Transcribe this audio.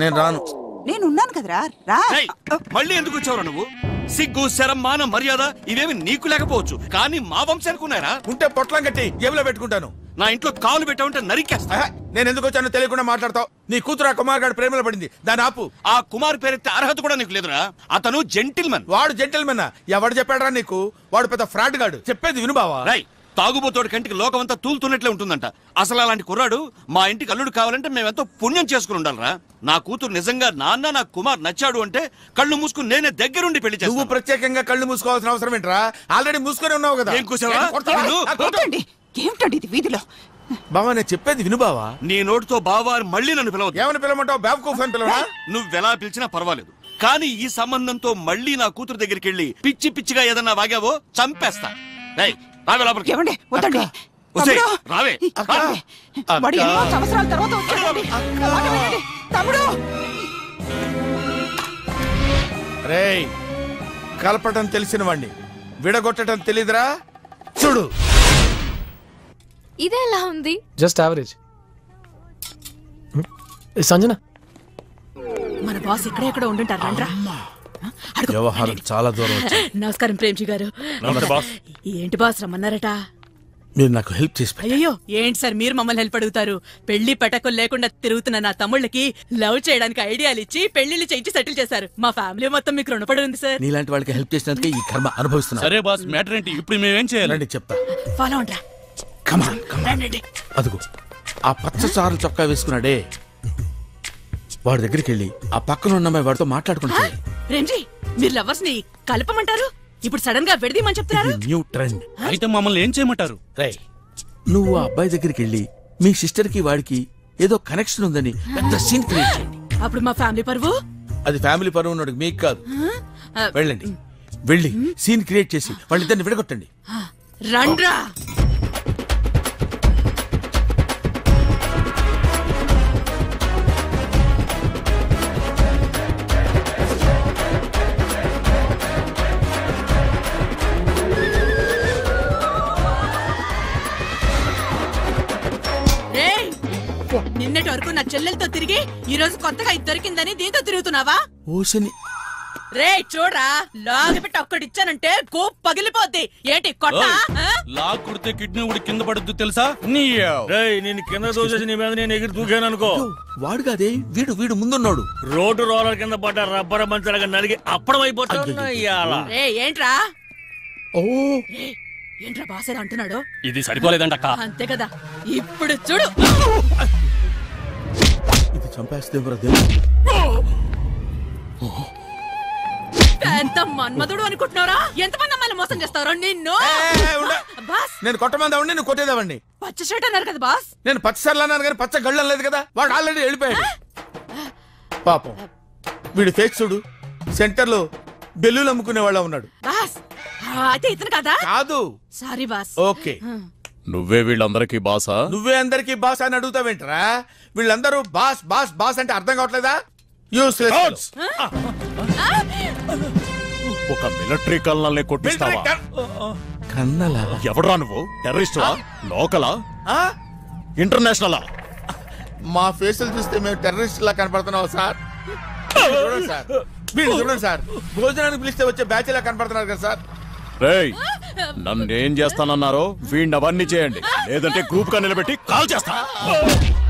నేను రాను నేను ఉన్నాను కదరా రా రేయ్, మళ్ళీ ఎందుకు వచ్చావురా నువ్వు సిగ్గు శరం మాన మర్యాద ఇవేమి నీకు లేకపోవచ్చు కానీ మా వంశానికి ఉన్నారా ఉంటే పొట్లం కట్టి జేబులో పెట్టుకుంటాను నా ఇంట్లో కాలు పెట్టావంటే నరికేస్తా ఆహా, నేను ఎందుకు వచ్చానో తెలియకుండా మాట్లాడతావు నీ కూతురు ఆ కుమార్ గారి ప్రేమలో పడింది దాని ఆపు ఆ కుమార్ పేరెత్తే అర్హత కూడా నీకు లేదురా అతను జెంటిల్మన్ వాడు జెంటల్మెన్ ఎవడు చెప్పాడరా నీకు వాడు పెద్ద ఫ్రాడ్ గాడు చెప్పేది విను బావా రై తాగుబోతోడి కంటికి లోకమంతా తూలుతున్నట్లే ఉంటుందంట అసలు అలాంటి కుర్రాడు మా ఇంటికి అల్లుడు కావాలంటే మేమెంతో పుణ్యం చేసుకుని ఉండాలరా నా కూతురు నిజంగా నాన్న నా కుమార్ నచ్చాడు అంటే కళ్ళు మూసుకుని నేనే దగ్గరుండి పెళ్లి నువ్వు చేస్తాను ప్రత్యేకంగా కళ్ళు మూసుకోవాల్సిన అవసరం ఏంట్రా ఆల్రెడీ మూసుకొని ఉన్నావు కదా ఏం కూసావా? కొడతావా? నిన్ను? ఆ, కొట్టు. ఏంటండి ఏమిటండి ఇది వీధిలో బావా నేను చెప్పేది విను బావా నీ నోటితో బావారు మళ్ళీ నన్ను పిలవద్దు ఏమని పిలవమంటావు బ్యాబ్ అని పిలవనా నువ్వెలా పిలిచినా పర్వాలేదు కానీ ఈ సంబంధంతో మళ్ళీ నా కూతురు దగ్గరికి వెళ్ళి పిచ్చి పిచ్చిగా ఏదన్నా వాగావో చంపేస్తా రేయ్, రావే లోపలికి. ఏమండి వద్దండి ఒసేయ్, తమ్ముడు! రావే ఇక్కడ రండి. వాడు ఎన్నో సంవత్సరాల తర్వాత వచ్చాడండి మాట వినండి. తమ్ముడు రేయ్ కలపటం తెలిసిన వాణ్ణి విడగొట్టడం తెలీదురా చూడు ఇదే ఎలా ఉంది జస్ట్ యావరేజ్ సంజన మన బాస్ ఇక్కడే ఇక్కడ ఉండుంటారు రండ్రా అడుగు. వ్యవహారం చాలా దూరం వచ్చింది నమస్కారం ప్రేమ్జీ గారు ఏంటి బాస్ రమ్మన్నారట మీరు నాకు హెల్ప్ చేసి పెట్టండి. అయ్యో ఏంటి సార్ మీరు మమ్మల్ని హెల్ప్ అడుగుతారు పెళ్లి పెటకులు లేకుండా తిరుగుతున్న నా తమ్ముళ్ళకి లవ్ చేయడానికి ఐడియాలు ఇచ్చి పెళ్లిళ్ళు చేయించి సెటిల్ చేశారు మా ఫ్యామిలీ మొత్తం మీకు రుణపడి ఉంది సార్ నీలాంటి వాళ్ళకి హెల్ప్ చేసినందుకే ఈ కర్మ అనుభవిస్తున్నా సరే బాస్ మ్యాటర్ ఏంటి ఇప్పుడు మేమేం చేయాలి రండి చెప్తా ఫాలో అండ్రా కమాన్ రండి అదుగు ఆ పచ్చ చారు చొక్కా వేసుకున్నాడే వాడి దగ్గరికి వెళ్ళి ఆ పక్కన ఉన్న అమ్మాయి వాడితో మాట్లాడుకుంటాడు ప్రేమ్జీ మీరు లవర్స్ ని కలపమంటారు ఇప్పుడు సడన్ గా విడదీయమని చెప్తున్నారు న్యూ ట్రెండ్ అయితే మమ్మల్ని ఏం చేయమంటారు రై నువ్వు ఆ అబ్బాయి దగ్గరికి వెళ్ళి మీ సిస్టర్ కి వాడికి ఏదో కనెక్షన్ ఉందని పెద్ద సీన్ క్రియేట్ చేయండి అప్పుడు మా ఫ్యామిలీ పరువు అది ఫ్యామిలీ పరువు ఉన్నాడు మీకు కాదు ఆ, వెళ్ళండి వెళ్ళి సీన్ క్రియేట్ చేసి వాళ్ళిద్దరిని విడగొట్టండి రండ్రా ఏయ్! నిన్నటి వరకు నా చెల్లెలతో తిరిగి ఈ రోజు కొత్తగా ఇది దొరికిందని దీంతో తిరుగుతున్నావా ఓషని రే చూడరా లాగి పెట్టి ఒక్కడిచ్చానంటే గోప్ పగిలిపోద్ది ఏంటి కొట్ట లాక్ కుడితే కిడ్నీ ఉడి కింద పడుద్ది తెలుసా నీ నేను కింద దోచేసి నీ మీద నేను ఎగిరి దూకాను అనుకో వాడు కాదే వీడు వీడు ముందున్నాడు రోడ్డు రోలర్ కింద పడ్డ రబ్బర్ మంచాలుగా నలిగి అప్పడం అయిపోతా ఇవాళ రే ఏంట్రా ఓ రే ఏంట్రా బాసేది అంటున్నాడు ఇది సరిపోలేదంటక్క అంతే కదా ఇప్పుడు చూడు ఇది చంపేస్తే బ్రదర్ ఎంత మన్మధుడు అనుకుంటున్నారా ఎంతమంది అమ్మాయిలు మోసం చేస్తారో నిన్ను బాస్ నేను కొట్టమందామండి నేను కొట్టేదామండి పచ్చ షర్ట్ అన్నారు కదా బాస్ నేను పచ్చ సర్లు అన్నాను కానీ పచ్చ గళ్ళం లేదు కదా వాడు ఆల్రెడీ వెళ్ళిపోయాడు పాపం వీడి ఫేస్ చూడు సెంటర్ లో బెల్లులు అమ్ముకునే వాళ్ళ ఉన్నాడు బాస్ ఆ, అయితే ఇతను కదా కాదు సారీ బాస్ ఓకే నువ్వే వీళ్ళందరికీ బాసా నువ్వే అందరికి బాస్ అని అడుగుతావేంట్రా వీళ్ళందరూ బాస్ బాస్ బాస్ అంటే అర్థం కావట్లేదా యూస్లెస్ ఒక మిలిటరీ కల్నల్ని కొట్టిస్తావా కన్నలా ఎవడ్రా నువ్వు టెర్రరిస్టువా లోకలా ఆ? ఇంటర్నేషనలా మా ఫేసులు చూస్తే మేము టెర్రరిస్ట్ లా కనపడుతున్నావు సార్ చూడండి సార్ వీళ్ళు చూడండి సార్ భోజనానికి పిలిస్తే వచ్చే బ్యాచ్ లా కనపడుతున్నారు కదా సార్ రేయ్ నన్ను ఏం చేస్తానన్నారో వీడిని అవన్నీ చేయండి లేదంటే గ్రూప్ గా నిలబెట్టి కాల్ చేస్తా